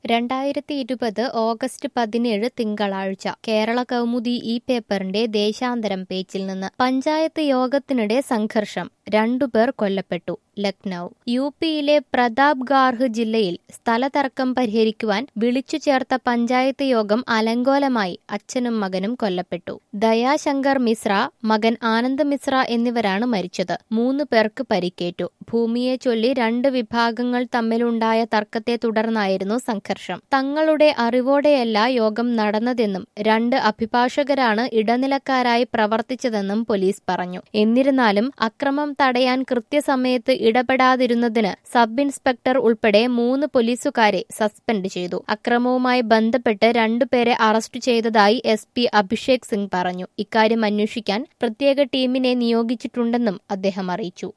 രണ്ടായിരത്തി ഇരുപത് ഓഗസ്റ്റ് പതിനേഴ് തിങ്കളാഴ്ച കേരള കൗമുദി ഈ പേപ്പറിന്റെ ദേശാന്തരം പേജിൽ നിന്ന് പഞ്ചായത്ത് യോഗത്തിനിടെ സംഘർഷം രണ്ടുപേർ കൊല്ലപ്പെട്ടു ലക്നൌ യു പിയിലെ പ്രതാപ് ഗാർഹ് ജില്ലയിൽ സ്ഥലതർക്കം പരിഹരിക്കുവാൻ വിളിച്ചു ചേർത്ത പഞ്ചായത്ത് യോഗം അലങ്കോലമായി അച്ഛനും മകനും കൊല്ലപ്പെട്ടു ദയാശങ്കർ മിശ്ര മകൻ ആനന്ദ് മിശ്ര എന്നിവരാണ് മരിച്ചത് മൂന്ന് പേർക്ക് പരിക്കേറ്റു ഭൂമിയെ ചൊല്ലി രണ്ട് വിഭാഗങ്ങൾ തമ്മിലുണ്ടായ തർക്കത്തെ തുടർന്നായിരുന്നു സംഘർഷം തങ്ങളുടെ അറിവോടെയല്ല യോഗം നടന്നതെന്നും രണ്ട് അഭിഭാഷകരാണ് ഇടനിലക്കാരായി പ്രവർത്തിച്ചതെന്നും പോലീസ് പറഞ്ഞു എന്നിരുന്നാലും അക്രമം തടയാൻ കൃത്യസമയത്ത് ഇടപെടാതിരുന്നതിന് സബ് ഇൻസ്പെക്ടർ ഉൾപ്പെടെ മൂന്ന് പോലീസുകാരെ സസ്പെൻഡ് ചെയ്തു അക്രമവുമായി ബന്ധപ്പെട്ട് രണ്ടുപേരെ അറസ്റ്റ് ചെയ്തതായി എസ് പി അഭിഷേക് സിംഗ് പറഞ്ഞു ഇക്കാര്യം അന്വേഷിക്കാൻ പ്രത്യേക ടീമിനെ നിയോഗിച്ചിട്ടുണ്ടെന്നും അദ്ദേഹം അറിയിച്ചു